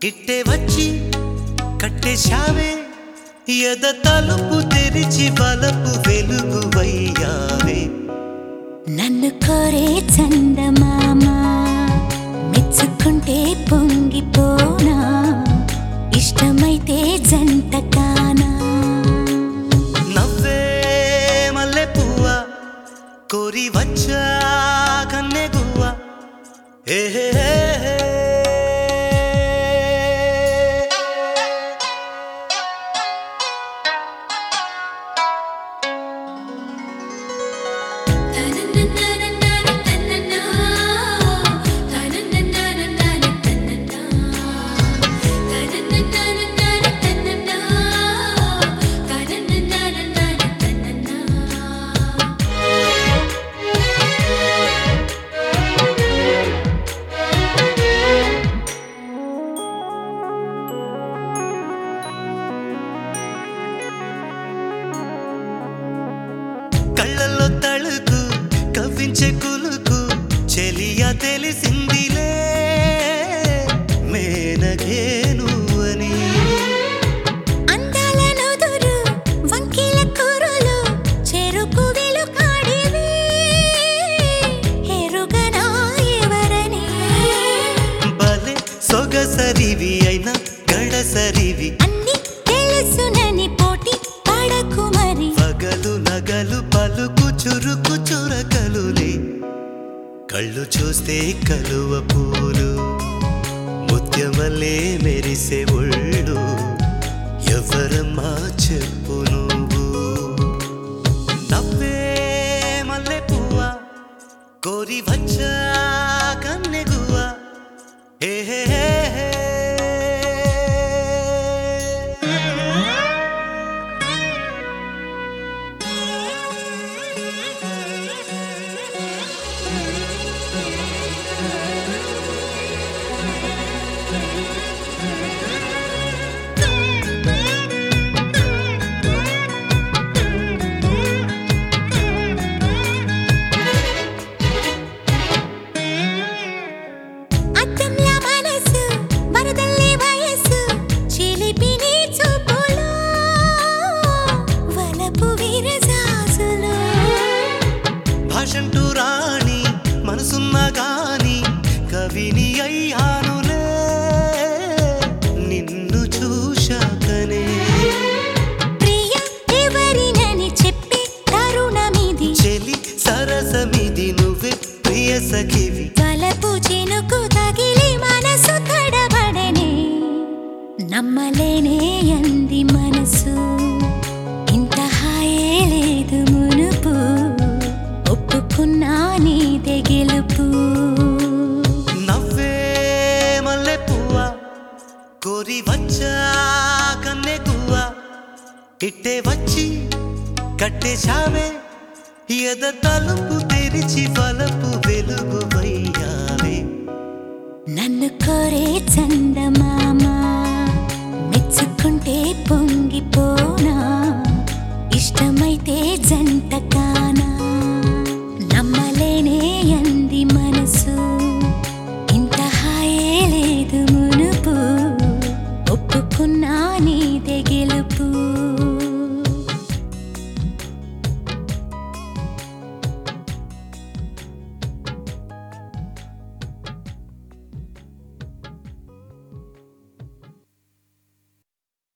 ఇట్టే వచ్చి కట్టేశావే ఎద తలుపు తెరిచి బలపు వెలుగు వయ్యావే నన్ను కోరే చందమామ మెచ్చుకుంటే పొంగిపోనా ఇష్టమైతే జంట కానా నవ్వే మల్లె పువ్వ కోరి వచ్చా కన్నె గువ్వ ఏ హే హే హే. కళ్ళల్లో తళుకు కవ్వించే కులుకు చెలియా తెలిసిందిలే మేనగే నువ్వని అందాల నుదురు వంకిల కురులు చెరుకు వెలుకాడివి ఎరుగనా ఎవరని బలే సొగసరివి అయినా గడసరివి అన్ని తెలుసునని పోటీ పడకు మరి పగలు నగలు పలుకు చురుకు చురకలులే కళ్ళు చూస్తే కలువ పూలు ముత్యమల్లే మెరిసే ఒళ్ళు ఎవరమ్మా చెప్పు నువ్వు నవ్వే మల్లె పువ్వ కోరి వచ్చా కన్నె గువ్వ ఏ హే హే హే. అద్దంలా మనసు వరదల్లే వయసు చిలిపిని చూపులో వలపు విరజాజులో భాషంటూ రాణి మనసున్నా గాని కవిని అయ్యానులే నిన్ను చూశాకనే ప్రియ ఎవరినని చెప్పి తరుణమిది చెలి సరసమిది నువ్వే ప్రియ సఖివి వలపు చినుకు తగిలి మనసు తడబడనే నమ్మలేనే అంది మనసు ఇంత హాయే లేదు మునుపు ఒప్పుకున్నా నీదే గెలుపు నవ్వే మల్లె పువ్వ కోరి వచ్చా కన్నె గువ్వ ఇట్టే వచ్చి కట్టేశావే ఎద తలుపు తెరిచి బలపు వెలుగు వయ్యావే నన్ను కోరే చందమామ మెచ్చుకుంటే పొంగిపోనా ఇష్టమైతే జంట కానా నమ్మలేనే అంది మనసు ఇంత హాయే లేదు మునుపు ఒప్పుకున్నా నీదే